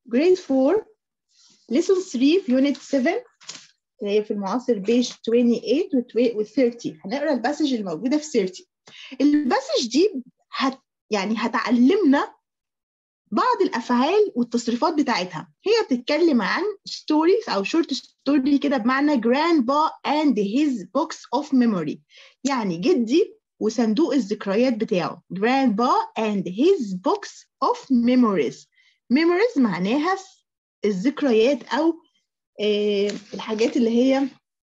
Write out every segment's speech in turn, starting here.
grade 4 lesson 3 في unit 7 اللي هي في المعاصر بيج 28 و 30 هنقرا الباسج الموجوده في 30 الباسج دي هت يعني هتعلمنا بعض الافعال والتصريفات بتاعتها هي بتتكلم عن ستوريز او شورت ستوري كده بمعنى grandpa and his box of memory يعني جدي وصندوق الذكريات بتاعه grandpa and his box of memories memories معناها الذكريات او آه الحاجات اللي هي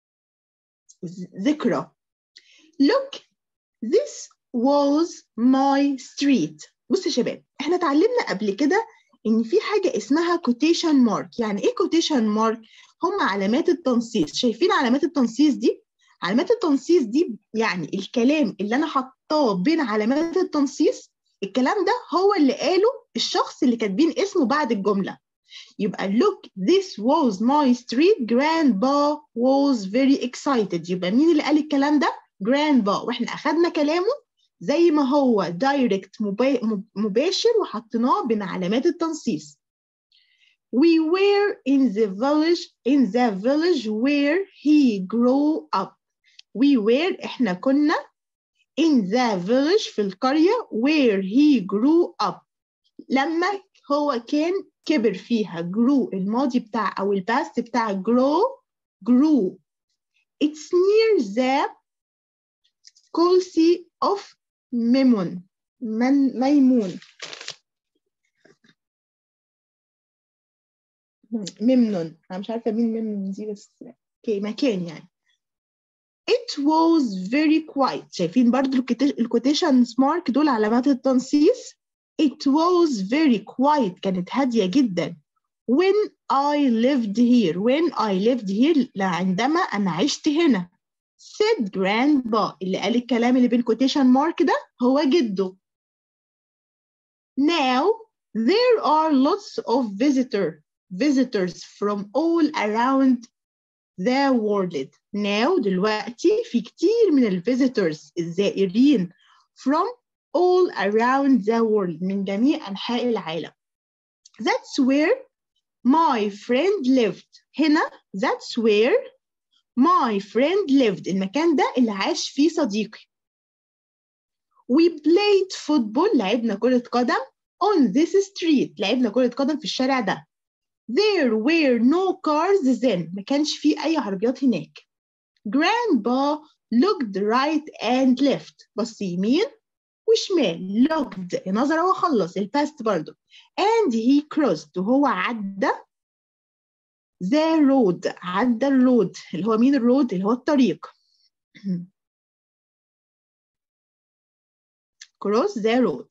ذكرى look this was my street بصوا يا شباب احنا اتعلمنا قبل كده ان في حاجه اسمها كوتيشن مارك يعني ايه كوتيشن مارك هم علامات التنصيص شايفين علامات التنصيص دي علامات التنصيص دي يعني الكلام اللي انا حطاه بين علامات التنصيص الكلام ده هو اللي قاله الشخص اللي كاتبين اسمه بعد الجمله يبقى look this was my street grandpa was very excited يبقى مين اللي قال الكلام ده grandpa واحنا اخدنا كلامه زي ما هو دايركت مباشر وحطيناه بين علامات التنصيص We were in the village in the village where he grew up. We were احنا كنا in the village في القرية where he grew up. لما هو كان كبر فيها grew الماضي بتاع أو الباست بتاع grow grew. It's near the Colsey of ميمون من ميمون ممنون انا مش عارفه مين ممنون دي بس اوكي مكان يعني it was very quiet شايفين برضو الكوتيشن مارك دول علامات التنصيص it was very quiet كانت هاديه جدا when I lived here when I lived here عندما انا عشت هنا said grandpa اللي قال الكلام اللي بين quotation mark ده هو جده. Now there are lots of visitor visitors from all around the world. Now دلوقتي في كتير من ال visitors الزائرين from all around the world من جميع أنحاء العالم. That's where my friend lived. هنا that's where My friend lived المكان ده اللي عاش فيه صديقي. We played football لعبنا كرة قدم on this street لعبنا كرة قدم في الشارع ده. There were no cars then ما كانش فيه أي عربيات هناك. Grandpa looked right and left بص يمين وشمال looked نظر هو خلص الباست برضه and he crossed وهو عدى the road عدى الرود اللي هو مين الرود اللي هو الطريق cross the road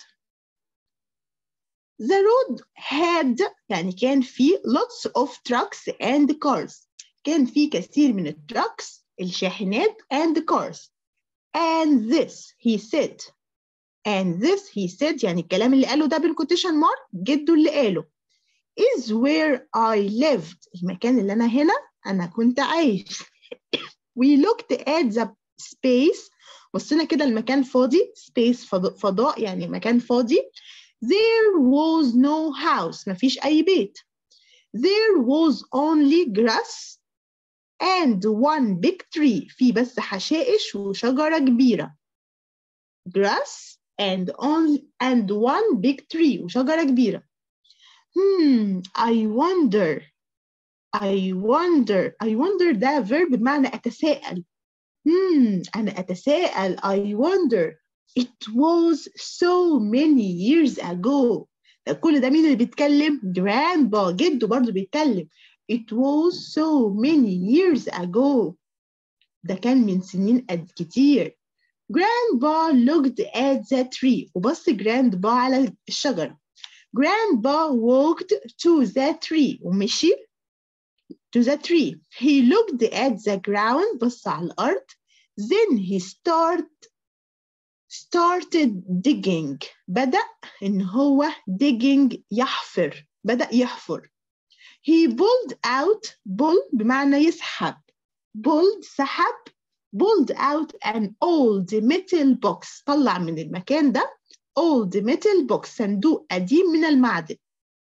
the road had يعني كان فيه lots of trucks and cars كان فيه كثير من التراكس الشاحنات and cars and this he said and this he said يعني الكلام اللي قاله ده بالكوتيشن مارك جده اللي قاله is where I lived المكان اللي أنا هنا أنا كنت عايش we looked at the space بصينا كده المكان فاضي space فضاء يعني مكان فاضي there was no house مفيش أي بيت there was only grass and one big tree في بس حشائش وشجرة كبيرة grass and on and one big tree وشجرة كبيرة Hmm, I wonder. I wonder. I wonder ده verb بمعنى أتساءل. Hmm, أنا أتساءل. I wonder. It was so many years ago. ده كل ده مين اللي بيتكلم؟ Grandpa جده برضه بيتكلم. It was so many years ago. ده كان من سنين قد كتير. Grandpa looked at the tree وبص Grandpa على الشجرة. Grandpa walked to the tree ومشي to the tree. He looked at the ground بص على الأرض. Then he start, started digging. بدأ إن هو digging يحفر. بدأ يحفر. He pulled out pull بمعنى يسحب. pulled سحب pulled out an old metal box. طلع من المكان ده old metal box صندوق قديم من المعدن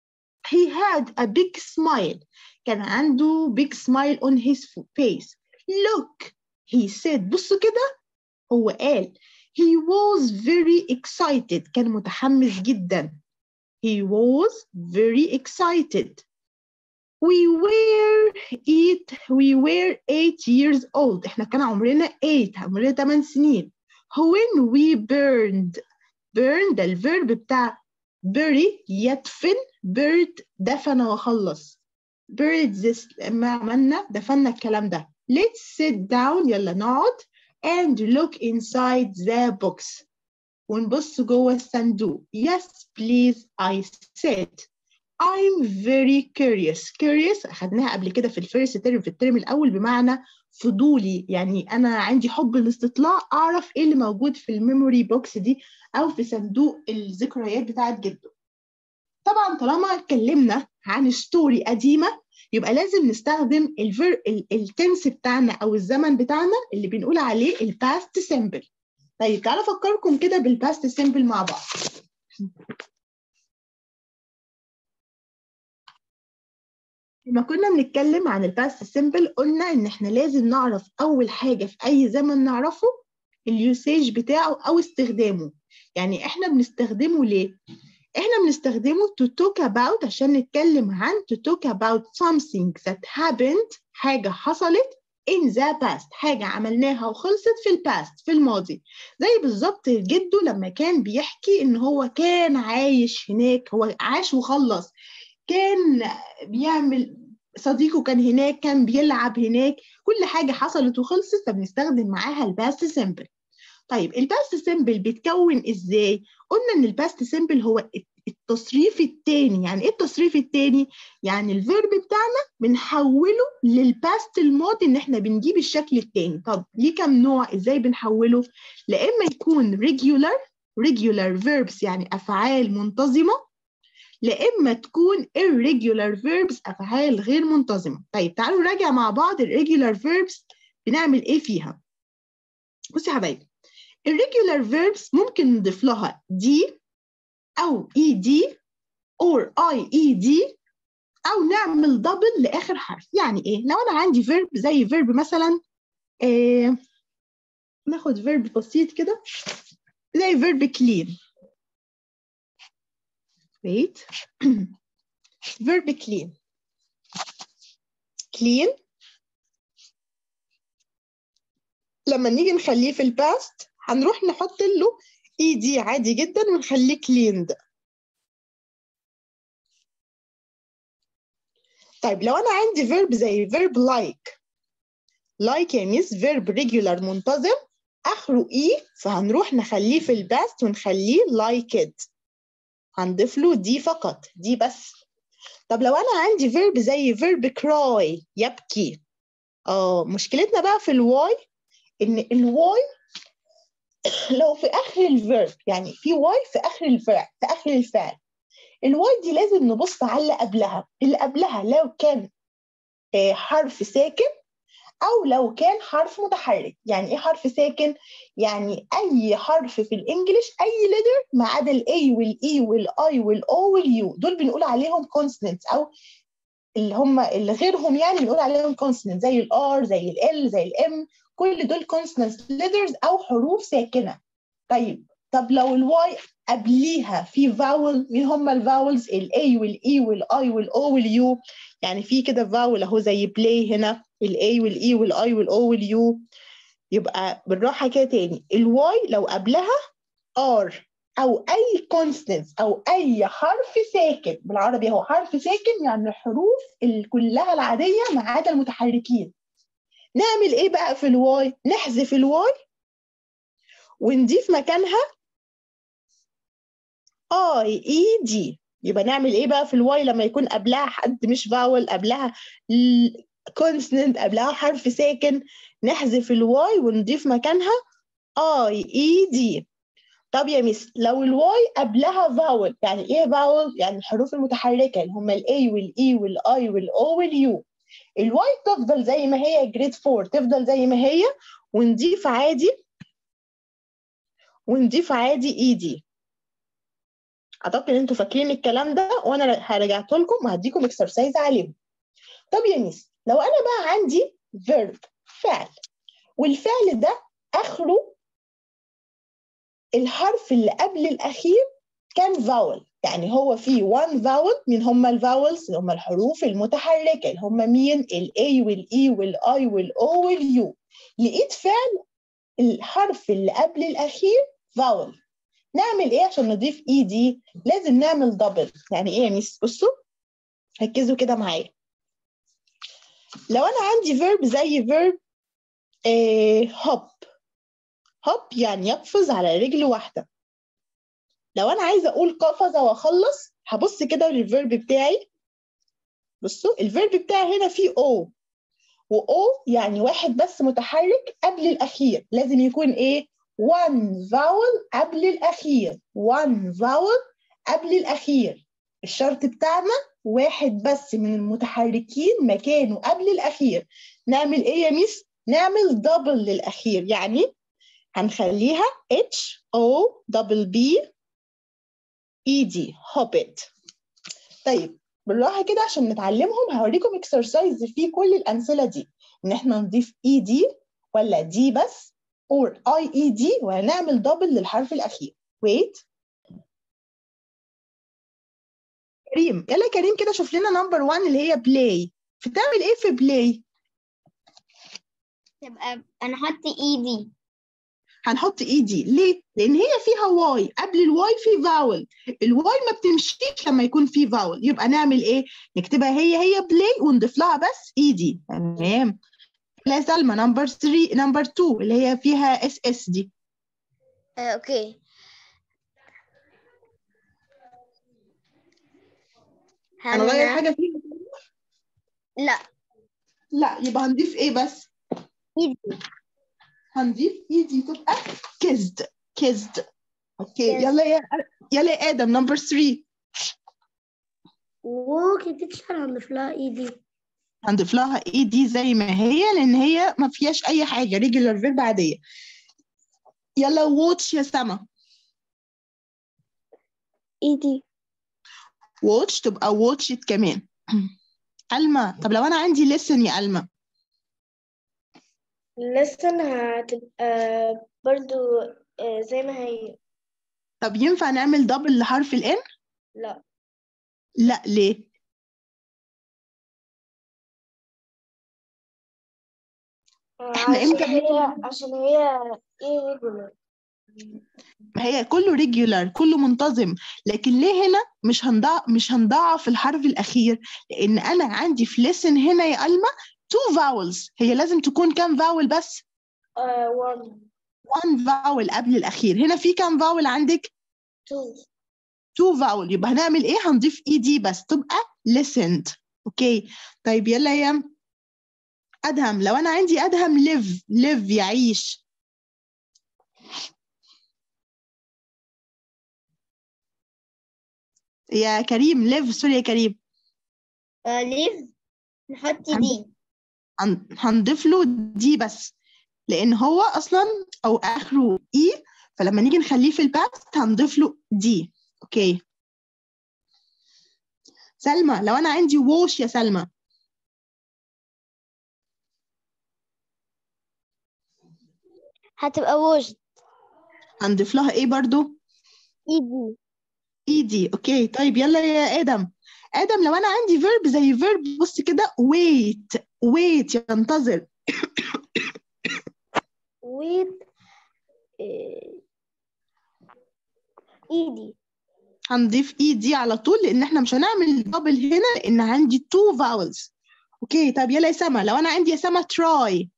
he had a big smile كان عنده big smile on his face look he said بصوا كده هو قال he was very excited كان متحمس جدا he was very excited we were eight we were eight years old احنا كان عمرنا eight عمرنا 8 سنين when we burned burn ده الفيرب بتاع bury يدفن buried دفن وخلص buried this لما عملنا دفنا الكلام ده let's sit down يلا نقعد and look inside the box ونبص جوه الصندوق yes please I said I'm very curious curious أخدناها قبل كده في الفيرست ترم في الترم الأول بمعنى فضولي يعني أنا عندي حب الاستطلاع أعرف إيه اللي موجود في الميموري بوكس دي أو في صندوق الذكريات بتاعت جده طبعا طالما اتكلمنا عن ستوري قديمة يبقى لازم نستخدم الفير التنس بتاعنا أو الزمن بتاعنا اللي بنقول عليه الباست سيمبل طيب تعالوا أفكركم كده بالباست سيمبل مع بعض لما كنا بنتكلم عن الباست سيمبل قلنا ان احنا لازم نعرف اول حاجه في اي زمن نعرفه اليوسيج بتاعه او استخدامه يعني احنا بنستخدمه ليه احنا بنستخدمه to talk about عشان نتكلم عن to talk about something that happened حاجه حصلت in the past حاجة عملناها وخلصت في الباست في الماضي زي بالظبط جده لما كان بيحكي ان هو كان عايش هناك هو عاش وخلص كان بيعمل صديقه كان هناك كان بيلعب هناك كل حاجة حصلت وخلصت فبنستخدم معاها الباست سيمبل طيب الباست سيمبل بيتكون ازاي؟ قلنا ان الباست سيمبل هو التصريف التاني يعني ايه التصريف التاني؟ يعني الفيرب بتاعنا بنحوله للباست الماضي ان احنا بنجيب الشكل التاني طب ليه كم نوع ازاي بنحوله؟ لا اما يكون regular regular verbs يعني افعال منتظمه لا إما تكون irregular verbs أفعال غير منتظمة طيب تعالوا نراجع مع بعض irregular verbs بنعمل إيه فيها بصي يا حبايبي irregular verbs ممكن نضيف لها دي أو ed or ied أو نعمل دبل لآخر حرف يعني إيه لو أنا عندي verb زي verb مثلا آه ناخد verb بسيط كده زي verb clean wait verb clean clean لما نيجي نخليه في الباست هنروح نحط له اي دي عادي جدا ونخليه cleaned طيب لو انا عندي verb زي verb like like يا ميس verb regular منتظم اخره اي فهنروح نخليه في الباست ونخليه like it هنضيف له دي فقط دي بس طب لو انا عندي فيرب زي فيرب cry يبكي اه مشكلتنا بقى في الواي ان الواي لو في اخر الفيرب يعني في واي في اخر الفعل في اخر الفعل الواي دي لازم نبص على اللي قبلها اللي قبلها لو كان حرف ساكن او لو كان حرف متحرك يعني ايه حرف ساكن يعني اي حرف في الانجليش اي ليتر ما عدا الاي والاي والاي والاو واليو دول بنقول عليهم كونسوننتس او اللي هم اللي غيرهم يعني بنقول عليهم كونسوننت زي الار زي ال زي الام كل دول كونسوننتس ليترز او حروف ساكنه طيب طب لو الواي قبليها في فاول مين هم الفاولز الاي والاي والاي والاو واليو يعني في كده فاول اهو زي بلاي هنا الاي والاي والاي والاو واليو يبقى بالراحه كده تاني الواي لو قبلها ار او اي كونستنس او اي حرف ساكن بالعربي هو حرف ساكن يعني الحروف كلها العاديه ما عدا المتحركين نعمل ايه بقى في الواي نحذف الواي ونضيف مكانها اي اي دي يبقى نعمل ايه بقى في الواي لما يكون قبلها حد مش فاول قبلها كونسننت قبلها حرف ساكن نحذف الواي ونضيف مكانها اي اي دي طب يا ميس لو الواي قبلها فاول يعني ايه فاول يعني الحروف المتحركه اللي هم الاي والاي والاي والاو واليو الواي تفضل زي ما هي جريد 4 تفضل زي ما هي ونضيف عادي ونضيف عادي اي دي اعتقد ان انتوا فاكرين الكلام ده وانا هرجعته لكم وهديكم اكسرسايز عليهم طب يا ميس لو انا بقى عندي verb فعل والفعل ده اخره الحرف اللي قبل الاخير كان فاول يعني هو في one vowel من هم الفاولز اللي هم الحروف المتحركه اللي هم مين الاي والاي والاي والاو واليو لقيت فعل الحرف اللي قبل الاخير فاول نعمل ايه عشان نضيف اي دي لازم نعمل دبل يعني ايه يا ميس بصوا ركزوا كده معايا لو انا عندي فيرب زي فيرب هوب هوب يعني يقفز على رجل واحده لو انا عايزه اقول قفز واخلص هبص كده للفيرب بتاعي بصوا الفيرب بتاعي هنا فيه او واو يعني واحد بس متحرك قبل الاخير لازم يكون ايه one vowel قبل الأخير one vowel قبل الأخير الشرط بتاعنا واحد بس من المتحركين مكانه قبل الأخير نعمل إيه يا ميس؟ نعمل دبل للأخير يعني هنخليها H O double B E D hobbit طيب بالراحة كده عشان نتعلمهم هوريكم اكسرسايز فيه كل الأمثلة دي إن إحنا نضيف إي دي ولا دي بس or IED وهنعمل دبل للحرف الأخير wait كريم يلا كريم كده شوف لنا نمبر 1 اللي هي بلاي بتعمل ايه في بلاي تبقى انا احط ايدي هنحط اي دي ليه لان هي فيها واي قبل الواي في فاول الواي ما بتمشيش لما يكون في فاول يبقى نعمل ايه نكتبها هي هي بلاي ونضيف لها بس اي دي تمام لا سلمى نمبر 3 نمبر 2 اللي هي فيها اس اس دي آه، اوكي هنغير هن- حاجه فيها لا لا يبقى هنضيف ايه بس ايدي هنضيف اي دي تبقى كيزد كيزد اوكي Kissed. يلا يا يلا يا ادم نمبر 3 وكنت تشتغل هنضيف لها ايدي هنضيف لها اي دي زي ما هي لان هي ما فيهاش اي حاجه ريجولار فيرب عاديه يلا واتش يا سما ايدي واتش تبقى واتشت كمان ألما طب لو انا عندي listen يا ألما لسن هتبقى برضو آه، زي ما هي طب ينفع نعمل دبل لحرف الان لا لا ليه إحنا عشان إمتى هي عشان هي ايه ريجولر ما هي كله ريجولار كله منتظم لكن ليه هنا مش هنضع مش هنضعف الحرف الاخير لان انا عندي في listen هنا يا ألما two vowels هي لازم تكون كام فاول بس آه وان one vowel قبل الاخير هنا في كام فاول عندك تو two vowel يبقى هنعمل ايه هنضيف اي دي بس تبقى listened اوكي طيب يلا يا ادهم لو انا عندي ادهم live live يعيش يا كريم live سوري يا كريم ليف نحط هن- دي هن- هنضيف له دي بس لان هو اصلا او اخره اي فلما نيجي نخليه في الباست هنضيف له دي اوكي سلمى لو انا عندي ووش يا سلمى هتبقى وجد هنضيف لها ايه برضو ايدي ايدي اوكي طيب يلا يا ادم ادم لو انا عندي فيرب زي فيرب بص كده wait wait ينتظر ويت آه، ايدي هنضيف اي دي على طول لان احنا مش هنعمل دبل هنا لان عندي تو فاولز اوكي طب يلا يا سما لو انا عندي يا سما تراي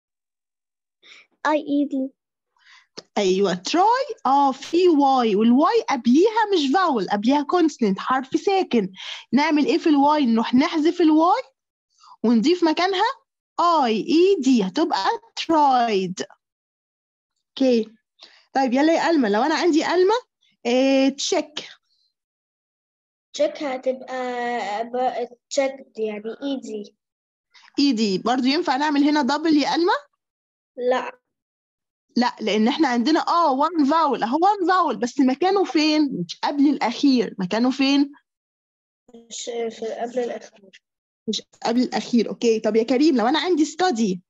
اي ايدي ايوه تراي اه في واي والواي قبليها مش فاول قبليها كونسنت حرف ساكن نعمل ايه في الواي نروح نحذف الواي ونضيف مكانها اي اي دي هتبقى ترايد اوكي طيب يلا يا الما لو انا عندي الما إيه تشيك تشيك هتبقى تشيك يعني ايدي ايدي برضو ينفع نعمل هنا دبل يا الما لا لا لان احنا عندنا اه وان فاول اهو وان فاول بس مكانه فين مش قبل الاخير مكانه فين مش في قبل الأخير مش قبل الاخير اوكي طب يا كريم لو انا عندي study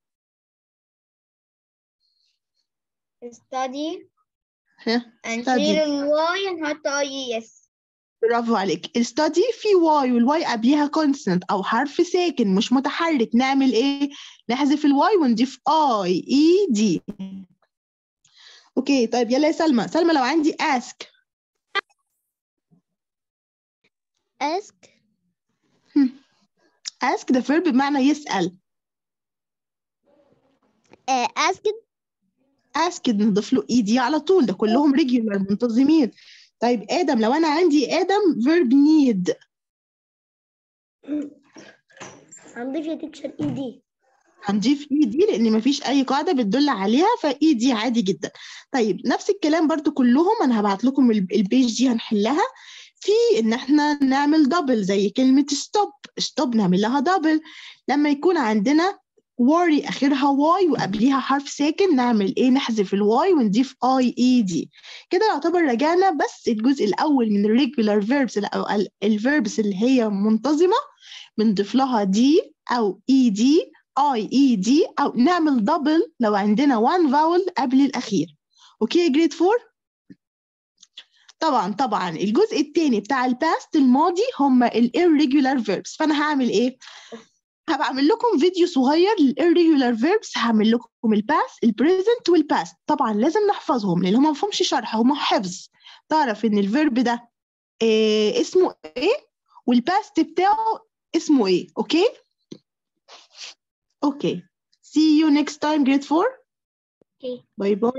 study ها هنشيل الواي نحط اي اس برافو عليك الستادي في واي والواي قبليها كونستنت او حرف ساكن مش متحرك نعمل ايه نحذف الواي ونضيف اي اي دي اوكي طيب يلا يا سلمى سلمى لو عندي ask ask ask ده verb بمعنى يسأل uh, ask ask نضيف له اي دي على طول ده كلهم regular منتظمين طيب ادم لو انا عندي ادم verb need هنضيف يا تكشر اي دي هنضيف اي دي لان مفيش اي قاعده بتدل عليها فاي دي عادي جدا طيب نفس الكلام برضو كلهم انا هبعت لكم الب- البيج دي هنحلها في ان احنا نعمل دبل زي كلمه ستوب ستوب نعمل لها دبل لما يكون عندنا worry اخرها واي وقبليها حرف ساكن نعمل ايه نحذف الواي ونضيف اي اي دي كده يعتبر رجعنا بس الجزء الاول من الريجولار فيربس او الفيربس اللي هي منتظمه بنضيف لها دي او اي دي اي اي دي او نعمل دبل لو عندنا وان فاول قبل الاخير اوكي جريد 4 طبعا طبعا الجزء الثاني بتاع الباست الماضي هم الirregular verbs فانا هعمل ايه هبعمل لكم فيديو صغير للirregular verbs هعمل لكم الباست البريزنت والباست طبعا لازم نحفظهم لان هم ما فيهمش شرح هم حفظ تعرف ان الفيرب ده إيه اسمه ايه والباست بتاعه اسمه ايه اوكي اوكي see you next time grade 4 Okay. باي باي